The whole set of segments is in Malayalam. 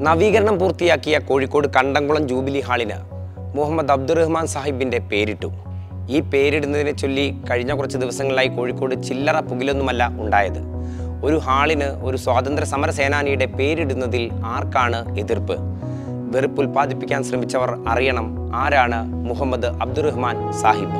നവീകരണം പൂർത്തിയാക്കിയ കോഴിക്കോട് കണ്ടംകുളം ജൂബിലി ഹാളിന് മുഹമ്മദ് അബ്ദുറഹ്മാൻ സാഹിബിന്റെ പേരിട്ടു ഈ പേരിടുന്നതിനെ ചൊല്ലി കഴിഞ്ഞ കുറച്ച് ദിവസങ്ങളായി കോഴിക്കോട് ചില്ലറ പുകിലൊന്നുമല്ല ഉണ്ടായത് ഒരു ഹാളിന് ഒരു സ്വാതന്ത്ര്യ സമര സേനാനിയുടെ പേരിടുന്നതിൽ ആർക്കാണ് എതിർപ്പ് വെറുപ്പ് ഉൽപ്പാദിപ്പിക്കാൻ ശ്രമിച്ചവർ അറിയണം ആരാണ് മുഹമ്മദ് അബ്ദുറഹ്മാൻ സാഹിബ്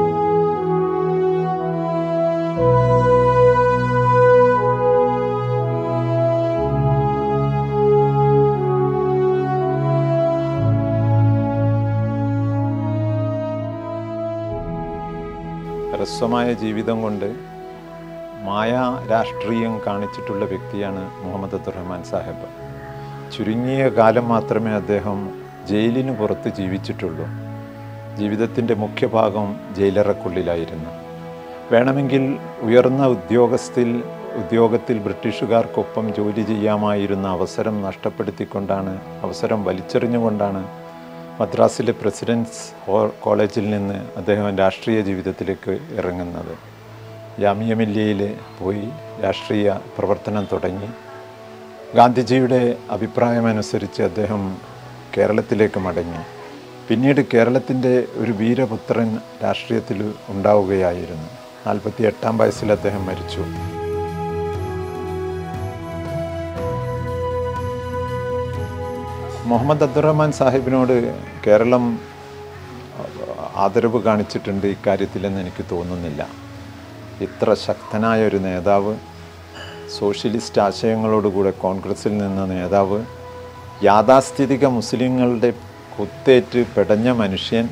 ഹ്രസ്വമായ ജീവിതം കൊണ്ട് മായാ രാഷ്ട്രീയം കാണിച്ചിട്ടുള്ള വ്യക്തിയാണ് മുഹമ്മദ് അബ്ദുറഹ്മാൻ സാഹിബ് ചുരുങ്ങിയ കാലം മാത്രമേ അദ്ദേഹം ജയിലിന് പുറത്ത് ജീവിച്ചിട്ടുള്ളൂ ജീവിതത്തിൻ്റെ മുഖ്യഭാഗം ജയിലറക്കുള്ളിലായിരുന്നു വേണമെങ്കിൽ ഉയർന്ന ഉദ്യോഗസ്ഥയിൽ ഉദ്യോഗത്തിൽ ബ്രിട്ടീഷുകാർക്കൊപ്പം ജോലി ചെയ്യാമായിരുന്ന അവസരം നഷ്ടപ്പെടുത്തിക്കൊണ്ടാണ് അവസരം വലിച്ചെറിഞ്ഞുകൊണ്ടാണ് മദ്രാസിലെ പ്രസിഡൻസ് ഹോ- കോളേജിൽ നിന്ന് അദ്ദേഹം രാഷ്ട്രീയ ജീവിതത്തിലേക്ക് ഇറങ്ങുന്നത് ജാമിയ മില്ലിയയിൽ പോയി രാഷ്ട്രീയ പ്രവർത്തനം തുടങ്ങി ഗാന്ധിജിയുടെ അഭിപ്രായമനുസരിച്ച് അദ്ദേഹം കേരളത്തിലേക്ക് മടങ്ങി പിന്നീട് കേരളത്തിൻ്റെ ഒരു വീരപുത്രൻ രാഷ്ട്രീയത്തിൽ ഉണ്ടാവുകയായിരുന്നു നാൽപ്പത്തി എട്ടാം വയസ്സിൽ അദ്ദേഹം മരിച്ചു മുഹമ്മദ് അബ്ദുറഹ്മാൻ സാഹിബിനോട് കേരളം ആദരവ് കാണിച്ചിട്ടുണ്ട് ഇക്കാര്യത്തിലെന്ന് എനിക്ക് തോന്നുന്നില്ല ഇത്ര ശക്തനായ ഒരു നേതാവ് സോഷ്യലിസ്റ്റ് ആശയങ്ങളോടുകൂടെ കോൺഗ്രസിൽ നിന്ന നേതാവ് യാഥാസ്ഥിതിക മുസ്ലിങ്ങളുടെ കുത്തേറ്റ് പെടഞ്ഞ മനുഷ്യൻ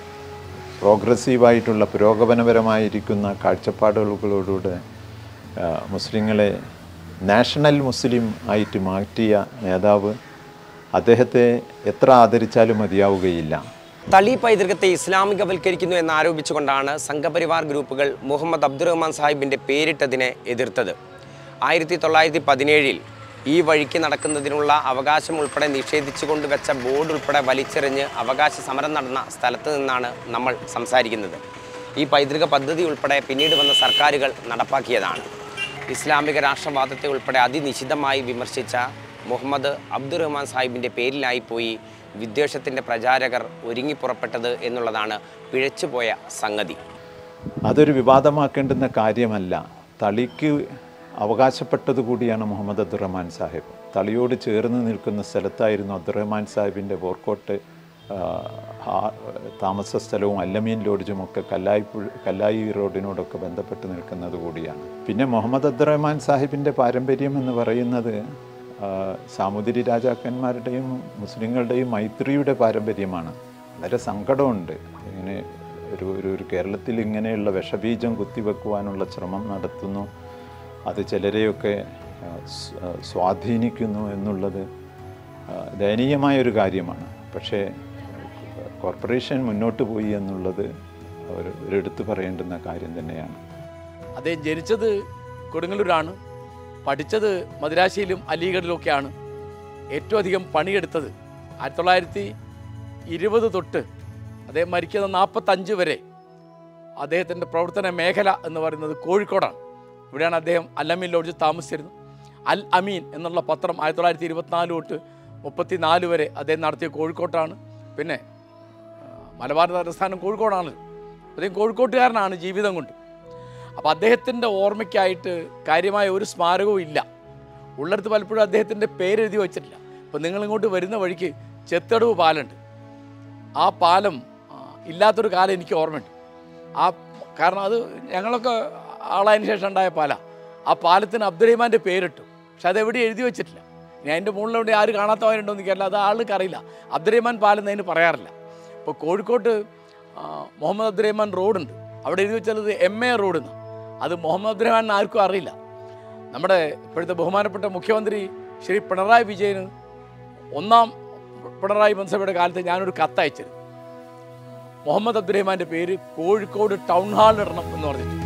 പ്രോഗ്രസീവായിട്ടുള്ള പുരോഗമനപരമായിരിക്കുന്ന കാഴ്ചപ്പാടുകളോടുകൂടെ ആ, മുസ്ലിങ്ങളെ നാഷണൽ മുസ്ലിം ആയിട്ട് മാറ്റിയ നേതാവ് അദ്ദേഹത്തെ എത്ര ആദരിച്ചാലും മതിയാവുകയില്ല തളി പൈതൃകത്തെ ഇസ്ലാമികവൽക്കരിക്കുന്നു എന്നാരോപിച്ചുകൊണ്ടാണ് സംഘപരിവാർ ഗ്രൂപ്പുകൾ മുഹമ്മദ് അബ്ദുറഹ്മാൻ സാഹിബിന്റെ പേരിട്ടതിനെ എതിർത്തത് ആയിരത്തി തൊള്ളായിരത്തി പതിനേഴിൽ ഈ വഴിക്ക് നടക്കുന്നതിനുള്ള അവകാശം ഉൾപ്പെടെ നിഷേധിച്ചുകൊണ്ട് വെച്ച ബോർഡ് ഉൾപ്പെടെ വലിച്ചെറിഞ്ഞ് അവകാശ സമരം നടന്ന സ്ഥലത്ത് നിന്നാണ് നമ്മൾ സംസാരിക്കുന്നത് ഈ പൈതൃക പദ്ധതി ഉൾപ്പെടെ പിന്നീട് വന്ന സർക്കാരുകൾ നടപ്പാക്കിയതാണ് ഇസ്ലാമിക രാഷ്ട്രവാദത്തെ ഉൾപ്പെടെ അതിനിശിതമായി വിമർശിച്ച മുഹമ്മദ് അബ്ദുറഹ്മാൻ സാഹിബിൻ്റെ പേരിലായി പോയി വിദ്വേഷത്തിൻ്റെ പ്രചാരകർ ഒരുങ്ങി പുറപ്പെട്ടത് എന്നുള്ളതാണ് പിഴച്ചുപോയ സംഗതി അതൊരു വിവാദമാക്കേണ്ടുന്ന കാര്യമല്ല തളിക്ക് അവകാശപ്പെട്ടത് കൂടിയാണ് മുഹമ്മദ് അബ്ദുറഹ്മാൻ സാഹിബ് തളിയോട് ചേർന്ന് നിൽക്കുന്ന സ്ഥലത്തായിരുന്നു അബ്ദുറഹ്മാൻ സാഹിബിൻ്റെ വോർക്കോട്ട് ആ, ആ- താമസ സ്ഥലവും അല്ലമീൻ ലോഡ്ജും ഒക്കെ കല്ലായി പുഴ കല്ലായി റോഡിനോടൊക്കെ ബന്ധപ്പെട്ട് നിൽക്കുന്നത് കൂടിയാണ് പിന്നെ മുഹമ്മദ് അബ്ദുറഹ്മാൻ സാഹിബിൻ്റെ പാരമ്പര്യം എന്ന് പറയുന്നത് ആ, സാമൂതിരി രാജാക്കന്മാരുടെയും മുസ്ലിങ്ങളുടെയും മൈത്രിയുടെ പാരമ്പര്യമാണ് വളരെ സങ്കടമുണ്ട് ഇങ്ങനെ ഒരു ഒരു ഒരു കേരളത്തിൽ ഇങ്ങനെയുള്ള വിഷബീജം കുത്തിവെക്കുവാനുള്ള ശ്രമം നടത്തുന്നു അത് ചിലരെയൊക്കെ ആ, സ്- ആ, സ്വാധീനിക്കുന്നു എന്നുള്ളത് ആ, ദയനീയമായൊരു കാര്യമാണ് പക്ഷേ കോർപ്പറേഷൻ മുന്നോട്ട് പോയി എന്നുള്ളത് ഒരു ഒരെടുത്ത് പറയേണ്ടുന്ന കാര്യം തന്നെയാണ് അദ്ദേഹം ജനിച്ചത് കൊടുങ്ങല്ലൂരാണ് പഠിച്ചത് മദിരാശിയിലും അലീഗഡിലുമൊക്കെയാണ് ഏറ്റവും അധികം പണിയെടുത്തത് ആയിരത്തി തൊള്ളായിരത്തി ഇരുപത് തൊട്ട് അദ്ദേഹം മരിക്കുന്ന നാൽപ്പത്തഞ്ച് വരെ അദ്ദേഹത്തിൻ്റെ പ്രവർത്തന മേഖല എന്ന് പറയുന്നത് കോഴിക്കോടാണ് ഇവിടെയാണ് അദ്ദേഹം അല്ലമീൻ ലോഡ്ജിൽ താമസിച്ചിരുന്നത് അൽ അമീൻ എന്നുള്ള പത്രം ആയിരത്തി തൊള്ളായിരത്തി ഇരുപത്തിനാല് തൊട്ട് മുപ്പത്തി നാല് വരെ അദ്ദേഹം നടത്തിയ കോഴിക്കോട്ടാണ് പിന്നെ ആ, മലബാർ തലസ്ഥാനം കോഴിക്കോടാണല്ലോ അദ്ദേഹം കോഴിക്കോട്ടുകാരനാണ് ജീവിതം കൊണ്ട് അപ്പോൾ അദ്ദേഹത്തിൻ്റെ ഓർമ്മയ്ക്കായിട്ട് കാര്യമായ ഒരു സ്മാരകവും ഇല്ല ഉള്ളിടത്ത് പലപ്പോഴും അദ്ദേഹത്തിൻ്റെ പേരെഴുതി വച്ചിട്ടില്ല ഇപ്പോൾ നിങ്ങളിങ്ങോട്ട് വരുന്ന വഴിക്ക് ചെത്തടവ് പാലുണ്ട് ആ പാലം ആ, ഇല്ലാത്തൊരു കാലം എനിക്ക് ഓർമ്മയുണ്ട് ആ കാരണം അത് ഞങ്ങളൊക്കെ ആളതിന് ശേഷം ഉണ്ടായ പാലാണ് ആ പാലത്തിന് അബ്ദുറഹിമാൻ്റെ പേരിട്ടു പക്ഷെ അതെവിടെ എഴുതി വെച്ചിട്ടില്ല ഇനി അതിൻ്റെ മുകളിലെവിടെ ആര് കാണാത്തവരുണ്ടോ എന്ന് എനിക്കല്ല അത് ആൾക്ക് അറിയില്ല അബ്ദുറഹിമാൻ പാലം എന്നതിന് പറയാറില്ല ഇപ്പോൾ കോഴിക്കോട്ട് ആ, മുഹമ്മദ് അബ്ദുറഹിമാൻ റോഡുണ്ട് അവിടെ എഴുതി വെച്ചത് എം എ റോഡ് എന്ന് അത് മുഹമ്മദ് അബ്ദുറഹിമാൻ ആർക്കും അറിയില്ല നമ്മുടെ ഇപ്പോഴത്തെ ബഹുമാനപ്പെട്ട മുഖ്യമന്ത്രി ശ്രീ പിണറായി വിജയന് ഒന്നാം പിണറായി മന്ത്രിസഭയുടെ കാലത്ത് ഞാനൊരു കത്തയച്ചിരുന്നു മുഹമ്മദ് അബ്ദുറഹിമാൻ്റെ പേര് കോഴിക്കോട് ടൗൺ ഹാളിൽ ഇടണം എന്ന് പറഞ്ഞിട്ട്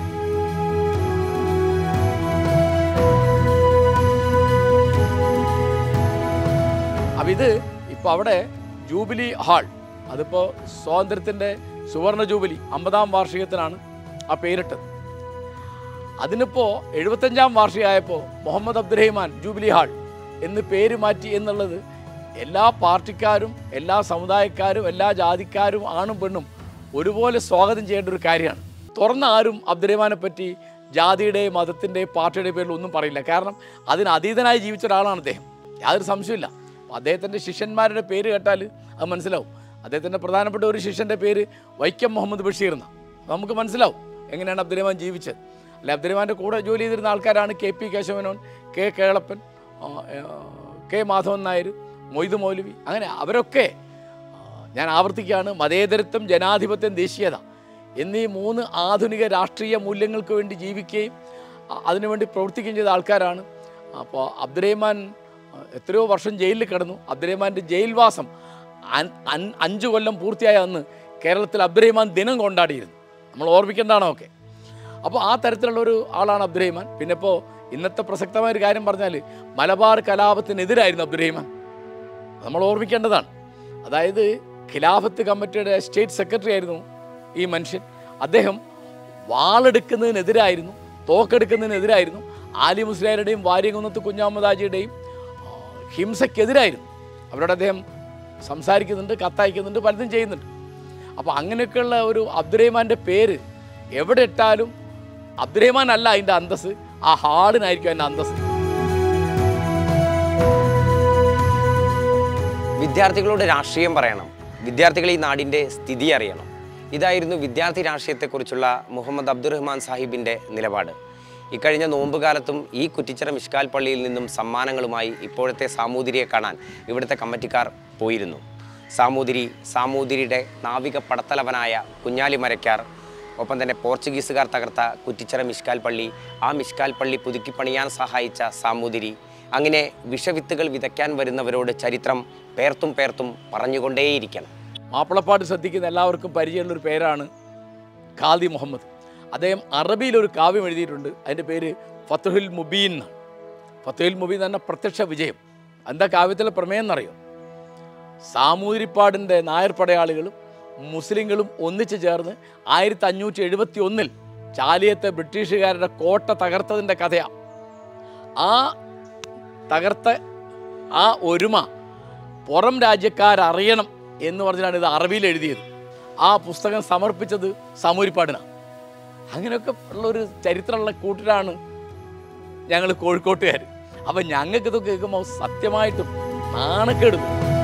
അപ്പം ഇത് ഇപ്പോൾ അവിടെ ജൂബിലി ഹാൾ അതിപ്പോൾ സ്വാതന്ത്ര്യത്തിൻ്റെ സുവർണ ജൂബിലി അമ്പതാം വാർഷികത്തിനാണ് ആ പേരിട്ടത് അതിനിപ്പോൾ എഴുപത്തഞ്ചാം വാർഷികമായപ്പോൾ മുഹമ്മദ് അബ്ദുറഹിമാൻ ജൂബിലി ഹാൾ എന്ന് പേര് മാറ്റി എന്നുള്ളത് എല്ലാ പാർട്ടിക്കാരും എല്ലാ സമുദായക്കാരും എല്ലാ ജാതിക്കാരും ആണും പെണ്ണും ഒരുപോലെ സ്വാഗതം ചെയ്യേണ്ട ഒരു കാര്യമാണ് തുറന്ന ആരും അബ്ദുറഹ്മാനെ പറ്റി ജാതിയുടെയും മതത്തിൻ്റെയും പാർട്ടിയുടെയും പേരിൽ ഒന്നും പറയില്ല കാരണം അതിന് അതീതനായി ജീവിച്ച ഒരാളാണ് അദ്ദേഹം യാതൊരു സംശയമില്ല അപ്പോൾ അദ്ദേഹത്തിൻ്റെ ശിഷ്യന്മാരുടെ പേര് കേട്ടാൽ അത് മനസ്സിലാവും അദ്ദേഹത്തിൻ്റെ പ്രധാനപ്പെട്ട ഒരു ശിഷ്യൻ്റെ പേര് വൈക്കം മുഹമ്മദ് ബഷീർ എന്നാണ് നമുക്ക് മനസ്സിലാവും എങ്ങനെയാണ് അബ്ദുറഹ്മാൻ ജീവിച്ചത് അല്ലെ അബ്ദുറഹ്മാൻ്റെ കൂടെ ജോലി ചെയ്തിരുന്ന ആൾക്കാരാണ് K P Kesava Menon K Kelappan ആ, ആ, കെ മാധവൻ നായർ മൊയ്ത് മൗലവി അങ്ങനെ അവരൊക്കെ ആ, ഞാൻ ആവർത്തിക്കുകയാണ് മതേതരത്വം ജനാധിപത്യം ദേശീയത എന്നീ മൂന്ന് ആധുനിക രാഷ്ട്രീയ മൂല്യങ്ങൾക്ക് വേണ്ടി ജീവിക്കുകയും അ- അതിനുവേണ്ടി പ്രവർത്തിക്കുകയും ചെയ്ത ആൾക്കാരാണ് അപ്പോൾ അബ്ദുറഹ്മാൻ ആ, എത്രയോ വർഷം ജയിലിൽ കിടന്നു അബ്ദുറഹ്മാൻ്റെ ജയിൽവാസം അൻ- അൻ- അഞ്ച് കൊല്ലം പൂർത്തിയായ അന്ന് കേരളത്തിൽ അബ്ദുറഹ്മാൻ ദിനം കൊണ്ടാടിയിരുന്നു നമ്മൾ ഓർമ്മിക്കേണ്ടതാണോ ഒക്കെ അപ്പോൾ ആ തരത്തിലുള്ള ഒരു ആളാണ് അബ്ദുറഹ്മാൻ പിന്നെ ഇപ്പോൾ ഇന്നത്തെ പ്രസക്തമായ ഒരു കാര്യം പറഞ്ഞാൽ മലബാർ കലാപത്തിനെതിരായിരുന്നു അബ്ദുറഹ്മാൻ നമ്മൾ ഓർമ്മിക്കേണ്ടതാണ് അതായത് ഖിലാഫത്ത് കമ്മിറ്റിയുടെ സ്റ്റേറ്റ് സെക്രട്ടറി ആയിരുന്നു ഈ മനുഷ്യൻ അദ്ദേഹം വാളെടുക്കുന്നതിനെതിരായിരുന്നു തോക്കെടുക്കുന്നതിനെതിരായിരുന്നു ആലി മുസ്ലിയാരുടെയും വാര്യകുന്നത്ത് കുഞ്ഞാമദാജിയുടെയും ആ, ഹിംസയ്ക്കെതിരായിരുന്നു അവരോട് അദ്ദേഹം സംസാരിക്കുന്നുണ്ട് കത്തയക്കുന്നുണ്ട് പലതും ചെയ്യുന്നുണ്ട് അപ്പോൾ അങ്ങനെയൊക്കെയുള്ള ഒരു അബ്ദുറഹ്മാൻ്റെ പേര് എവിടെ ഇട്ടാലും അബ്ദുറഹ്മാൻ അല്ല അതിൻ്റെ അന്തസ് ആ ഹാളിനായിരിക്കും അതിൻ്റെ അന്തസ് വിദ്യാർത്ഥികളോട് രാഷ്ട്രീയം പറയണം വിദ്യാർത്ഥികൾ ഈ നാടിൻ്റെ സ്ഥിതി അറിയണം ഇതായിരുന്നു വിദ്യാർത്ഥി രാഷ്ട്രീയത്തെക്കുറിച്ചുള്ള മുഹമ്മദ് അബ്ദുറഹ്മാൻ സാഹിബിൻ്റെ നിലപാട് ഇക്കഴിഞ്ഞ നോമ്പുകാലത്തും ഈ കുറ്റിച്ചിറ മിഷ്കാൽ പള്ളിയിൽ നിന്നും സമ്മാനങ്ങളുമായി ഇപ്പോഴത്തെ സാമൂതിരിയെ കാണാൻ ഇവിടുത്തെ കമ്മിറ്റിക്കാർ പോയിരുന്നു സാമൂതിരി സാമൂതിരിയുടെ നാവിക പടത്തലവനായ കുഞ്ഞാലി മരക്കാർ ഒപ്പം തന്നെ പോർച്ചുഗീസുകാർ തകർത്ത കുറ്റിച്ചിറ മിഷ്കാൽ പള്ളി ആ മിഷ്കാൽ പള്ളി പുതുക്കി പണിയാൻ സഹായിച്ച സാമൂതിരി അങ്ങനെ വിഷവിത്തുകൾ വിതയ്ക്കാൻ വരുന്നവരോട് ചരിത്രം പേർത്തും പേർത്തും പറഞ്ഞുകൊണ്ടേയിരിക്കണം മാപ്പിളപ്പാട്ട് ശ്രദ്ധിക്കുന്ന എല്ലാവർക്കും പരിചയമുള്ളൊരു പേരാണ് ഖാദി മുഹമ്മദ് അദ്ദേഹം അറബിയിൽ ഒരു കാവ്യം എഴുതിയിട്ടുണ്ട് അതിൻ്റെ പേര് ഫത്തുഹുൽ മുബീൻ എന്നാണ് ഫത്തുഹുൽ മുബീൻ എന്ന് പറഞ്ഞാൽ പ്രത്യക്ഷ വിജയം എന്താ കാവ്യത്തിലെ പ്രമേയം എന്നറിയോ സാമൂതിരിപ്പാടിൻ്റെ നായർ പടയാളികളും മുസ്ലിങ്ങളും ഒന്നിച്ചു ചേർന്ന് ആയിരത്തി അഞ്ഞൂറ്റി എഴുപത്തി ഒന്നിൽ ചാലിയത്തെ ബ്രിട്ടീഷുകാരുടെ കോട്ട തകർത്തതിൻ്റെ കഥയാണ് ആ തകർത്ത ആ ഒരുമ പുറം രാജ്യക്കാരറിയണം എന്ന് പറഞ്ഞാണ് ഇത് അറബിയിൽ എഴുതിയത് ആ പുസ്തകം സമർപ്പിച്ചത് സമൂരിപ്പാടിനാണ് അങ്ങനെയൊക്കെ ഉള്ള ഒരു ചരിത്രമുള്ള കൂട്ടരാണ് ഞങ്ങൾ കോഴിക്കോട്ടുകാർ അപ്പം ഞങ്ങൾക്ക് ഇത് കേൾക്കുമ്പോൾ സത്യമായിട്ടും നാണക്കേടും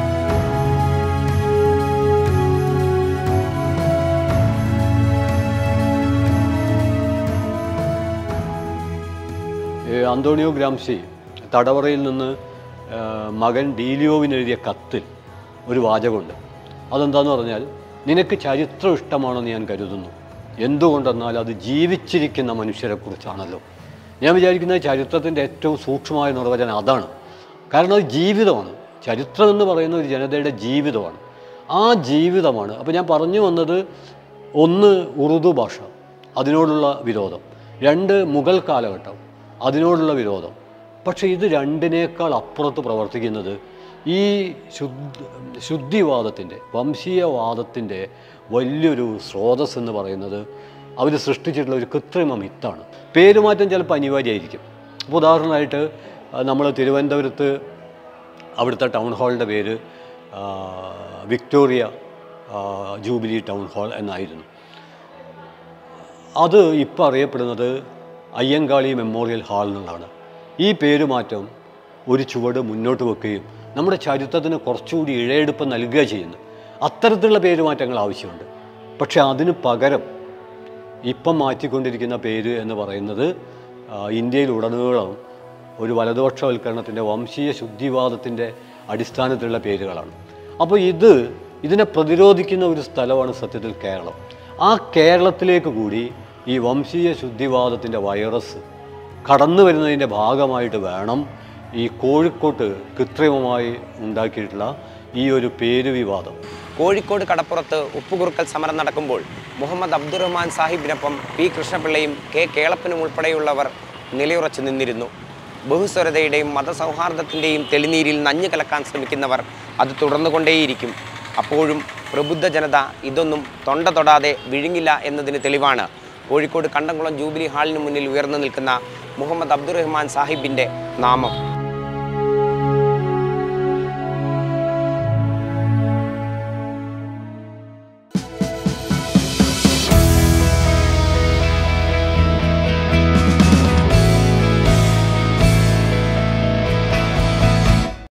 ഏ, അന്തോണിയോ ഗ്രാംസി തടവറയിൽ നിന്ന് ആ, മകൻ ഡീലിയോവിന് എഴുതിയ കത്തിൽ ഒരു വാചകമുണ്ട് അതെന്താന്ന് പറഞ്ഞാൽ നിനക്ക് ചരിത്രം ഇഷ്ടമാണെന്ന് ഞാൻ കരുതുന്നു എന്തുകൊണ്ടെന്നാൽ അത് ജീവിച്ചിരിക്കുന്ന മനുഷ്യരെക്കുറിച്ചാണല്ലോ ഞാൻ വിചാരിക്കുന്നത് ചരിത്രത്തിൻ്റെ ഏറ്റവും സൂക്ഷ്മമായ നിർവചനം അതാണ് കാരണം അത് ജീവിതമാണ് ചരിത്രം എന്ന് പറയുന്ന ഒരു ജനതയുടെ ജീവിതമാണ് ആ ജീവിതമാണ് അപ്പോൾ ഞാൻ പറഞ്ഞു വന്നത് ഒന്ന് ഉറുദു ഭാഷ അതിനോടുള്ള വിരോധം രണ്ട് മുഗൾ കാലഘട്ടം അതിനോടുള്ള വിരോധം പക്ഷേ ഇത് രണ്ടിനേക്കാൾ അപ്പുറത്ത് പ്രവർത്തിക്കുന്നത് ഈ ശുദ്ധ ശുദ്ധിവാദത്തിൻ്റെ വംശീയവാദത്തിൻ്റെ വലിയൊരു സ്രോതസ് എന്ന് പറയുന്നത് അവർ സൃഷ്ടിച്ചിട്ടുള്ള ഒരു കൃത്രിമ മിത്താണ് പേരുമാറ്റം ചിലപ്പോൾ അനിവാര്യമായിരിക്കും അപ്പോൾ ഉദാഹരണമായിട്ട് നമ്മൾ തിരുവനന്തപുരത്ത് അവിടുത്തെ ടൗൺ ഹാളിൻ്റെ പേര് ആ, വിക്ടോറിയ ആ, ജൂബിലി ടൗൺ ഹാൾ എന്നായിരുന്നു അത് ഇപ്പോൾ അറിയപ്പെടുന്നത് അയ്യങ്കാളി മെമ്മോറിയൽ ഹാൾ എന്നുള്ളതാണ് ഈ പേരുമാറ്റം ഒരു ചുവട് മുന്നോട്ട് വെക്കുകയും നമ്മുടെ ചരിത്രത്തിന് കുറച്ചുകൂടി ഇഴയെടുപ്പ് നൽകുക ചെയ്യുന്നു അത്തരത്തിലുള്ള പേരുമാറ്റങ്ങൾ ആവശ്യമുണ്ട് പക്ഷേ അതിന് പകരം ഇപ്പം മാറ്റിക്കൊണ്ടിരിക്കുന്ന പേര് എന്ന് പറയുന്നത് ആ, ഇന്ത്യയിലുടനീളം ഒരു വലതുപക്ഷവൽക്കരണത്തിൻ്റെ വംശീയ ശുദ്ധിവാദത്തിൻ്റെ അടിസ്ഥാനത്തിലുള്ള പേരുകളാണ് അപ്പോൾ ഇത് ഇതിനെ പ്രതിരോധിക്കുന്ന ഒരു സ്ഥലമാണ് സത്യത്തിൽ കേരളം ആ കേരളത്തിലേക്ക് കൂടി ഈ വംശീയ ശുദ്ധിവാദത്തിൻ്റെ വൈറസ് കടന്നു വരുന്നതിൻ്റെ ഭാഗമായിട്ട് വേണം ഈ കോഴിക്കോട്ട് കൃത്രിമമായി ഉണ്ടാക്കിയിട്ടുള്ള ഈ ഒരു പേര് വിവാദം കോഴിക്കോട് കടപ്പുറത്ത് ഉപ്പുകുറുക്കൽ സമരം നടക്കുമ്പോൾ മുഹമ്മദ് അബ്ദുറഹ്മാൻ സാഹിബിനൊപ്പം പി കൃഷ്ണപിള്ളയും കെ കേളപ്പനും ഉൾപ്പെടെയുള്ളവർ നിലയുറച്ചു നിന്നിരുന്നു ബഹുസ്വരതയുടെയും മതസൗഹാർദ്ദത്തിൻ്റെയും തെളിനീരിൽ നഞ്ഞു കലക്കാൻ ശ്രമിക്കുന്നവർ അത് തുടർന്നുകൊണ്ടേയിരിക്കും അപ്പോഴും പ്രബുദ്ധ ജനത ഇതൊന്നും തൊണ്ട തൊടാതെ വിഴുങ്ങില്ല എന്നതിന് തെളിവാണ് കോഴിക്കോട് കണ്ടംകുളം ജൂബിലി ഹാളിന് മുന്നിൽ ഉയർന്നു നിൽക്കുന്ന മുഹമ്മദ് അബ്ദുറഹ്മാൻ സാഹിബിൻ്റെ നാമം